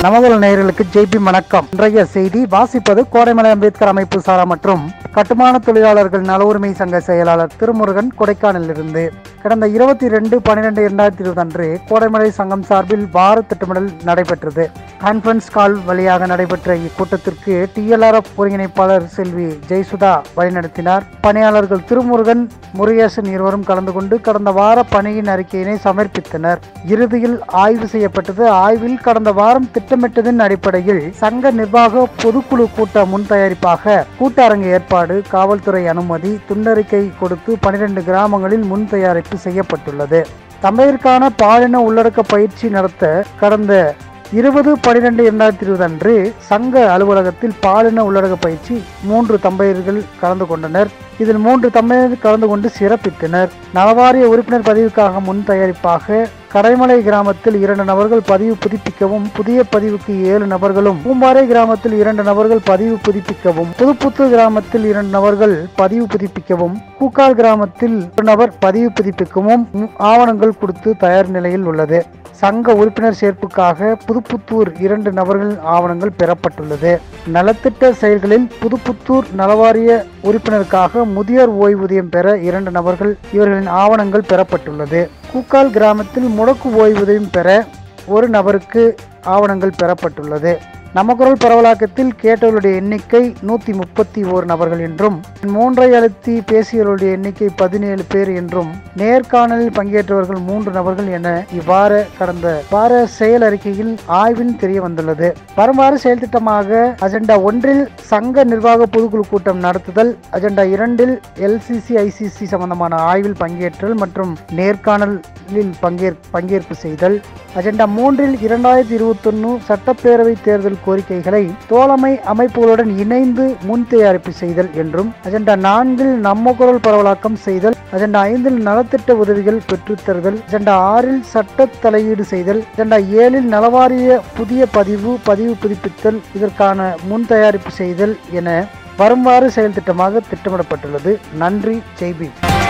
நமதல் நேயர்களுக்கு ஜெய்பி வணக்கம் இன்றைய செய்தி வாசிப்பது கோடைமலை அம்பேத்கர் அமைப்பு சாரா மற்றும் கட்டுமான தொழிலாளர்கள் நல உரிமை சங்க செயலாளர் திருமுருகன் கொடைக்கானலிலிருந்து கடந்த இருபத்தி ரெண்டு பன்னிரெண்டு இரண்டாயிரத்தி இருபது அன்று கோடைமலை சங்கம் சார்பில் வார திட்டமிடல் நடைபெற்றது கான்ஃபரன்ஸ் கால் வழியாக நடைபெற்ற இக்கூட்டத்திற்கு டிஎல்ஆர்எஃப் ஒருங்கிணைப்பாளர் செல்வி ஜெயசுதா வழிநடத்தினார் பணியாளர்கள் திருமுருகன் முருகேசன் இருவரும் கலந்து கொண்டு கடந்த வார பணியின் அறிக்கையினை சமர்ப்பித்தனர் இறுதியில் ஆய்வு செய்யப்பட்டது ஆய்வில் கடந்த வாரம் திட்டமிட்டதின் அடிப்படையில் சங்க நிர்வாக பொதுக்குழு கூட்ட முன் தயாரிப்பாக கூட்டரங்கு ஏற்பாடு காவல்துறை அனுமதி துண்டறிக்கை கொடுத்து பனிரெண்டு கிராமங்களில் முன் தயாரிப்பு செய்யப்பட்டுள்ளது தமிழருக்கான பாலின உள்ளடக்க பயிற்சி நடத்த கடந்த இருபது பனிரெண்டு இரண்டாயிரத்தி இருபது அன்று சங்க அலுவலகத்தில் பாலின உள்ளடக்க பயிற்சி மூன்று தம்பையர்கள் கலந்து கொண்டனர் இதில் மூன்று தம்பையர் கலந்து கொண்டு சிறப்பித்தனர் நலவாரிய உறுப்பினர் பதிவுக்காக முன் தயாரிப்பாக கடைமலை கிராமத்தில் இரண்டு நபர்கள் பதிவு புதுப்பிக்கவும் புதிய பதிவுக்கு ஏழு நபர்களும் பூம்பாறை கிராமத்தில் இரண்டு நபர்கள் பதிவு புதுப்பிக்கவும் புதுப்புத்தூர் கிராமத்தில் இரண்டு நபர்கள் பதிவு புதுப்பிக்கவும் கூக்கால் கிராமத்தில் ஒரு நபர் பதிவு புதுப்பிக்கவும் ஆவணங்கள் கொடுத்து தயார் நிலையில் உள்ளது சங்க உறுப்பினர் சேர்ப்புக்காக புதுப்புத்தூர் இரண்டு நபர்கள் ஆவணங்கள் பெறப்பட்டுள்ளது நலத்திட்ட செயல்களில் புதுப்புத்தூர் நலவாரிய உறுப்பினருக்காக முதியோர் ஓய்வூதியம் பெற இரண்டு நபர்கள் இவர்களின் ஆவணங்கள் பெறப்பட்டுள்ளது கூக்கால் கிராமத்தில் முடக்கு ஓய்வூதியம் பெற ஒரு நபருக்கு ஆவணங்கள் பெறப்பட்டுள்ளது நமக்குரல் பரவலாக்கத்தில் கேட்டவர்களுடைய எண்ணிக்கை நூற்றி முப்பத்தி ஓரு நபர்கள் என்றும் மூன்றை அழுத்தி பேசியவர்களுடைய எண்ணிக்கை பதினேழு பேர் என்றும் நேர்காணலில் பங்கேற்றவர்கள் மூன்று நபர்கள் என இவ்வாறு கடந்த வார செயல் அறிக்கையில் ஆய்வில் தெரிய வந்துள்ளது வருமாறு செயல் திட்டமாக அஜெண்டா ஒன்றில் சங்க நிர்வாக பொதுக்குழு கூட்டம் நடத்துதல் அஜெண்டா இரண்டில் எல்சிசி ஐசிசி சம்பந்தமான ஆய்வில் பங்கேற்றல் மற்றும் நேர்காணலில் பங்கேற் பங்கேற்பு செய்தல் அஜெண்டா மூன்றில் இரண்டாயிரத்தி இருபத்தொன்னு சட்டப்பேரவை தேர்தல் கோரிக்கைகளை தோழமை அமைப்புகளுடன் இணைந்து முன் தயாரிப்பு செய்தல் என்றும் அஜெண்டா நான்கில் நம்ம குரல் பரவலாக்கம் செய்தல் அஜெண்டா ஐந்தில் நலத்திட்ட உதவிகள் பெற்றுத்தருதல் அஜெண்டா ஆறில் சட்ட தலையீடு செய்தல் அஜெண்டா ஏழில் நலவாரிய புதிய பதிவு பதிவு புதுப்பித்தல் இதற்கான முன் தயாரிப்பு செய்தல் என வருமாறு செயல் திட்டமாக திட்டமிடப்பட்டுள்ளது நன்றி ஜெய்பி